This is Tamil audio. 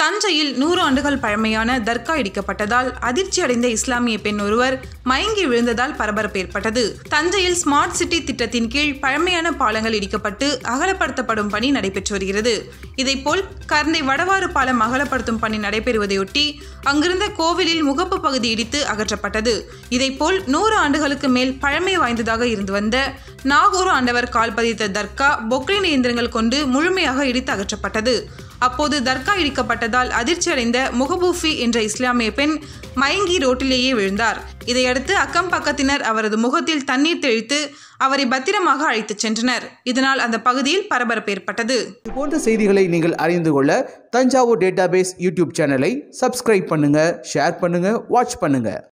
தஞ்சையில் நூறு ஆண்டுகள் பழமையான தர்கா இடிக்கப்பட்டதால் அதிர்ச்சி அடைந்த இஸ்லாமிய பெண் ஒருவர் மயங்கி விழுந்ததால் பரபரப்பு ஏற்பட்டது தஞ்சையில் ஸ்மார்ட் சிட்டி திட்டத்தின் கீழ் பழமையான பாலங்கள் இடிக்கப்பட்டு அகலப்படுத்தப்படும் பணி நடைபெற்று வருகிறது இதேபோல் கரந்தை வடவாறு பாலம் அகலப்படுத்தும் பணி நடைபெறுவதையொட்டி அங்கிருந்த கோவிலில் முகப்பு பகுதி இடித்து அகற்றப்பட்டது இதேபோல் நூறு ஆண்டுகளுக்கு மேல் பழமை வாய்ந்ததாக இருந்து வந்த நாகூர் ஆண்டவர் கால் பதித்த தர்கா பொக்லின் இயந்திரங்கள் கொண்டு முழுமையாக இடித்து அகற்றப்பட்டது அப்போது தர்கா இடிக்கப்பட்டதால் அதிர்ச்சி அடைந்த முகபூஃபி என்ற இஸ்லாமிய பெண் மயங்கி ரோட்டிலேயே விழுந்தார் இதையடுத்து அக்கம் பக்கத்தினர் அவரது முகத்தில் தண்ணீர் தெளித்து அவரை பத்திரமாக அழைத்துச் சென்றனர் இதனால் அந்த பகுதியில் பரபரப்பு ஏற்பட்டது இது போன்ற செய்திகளை நீங்கள் அறிந்து கொள்ள தஞ்சாவூர் டேட்டாபேஸ் யூடியூப் சேனலை சப்ஸ்கிரைப் பண்ணுங்க ஷேர் பண்ணுங்க வாட்ச் பண்ணுங்க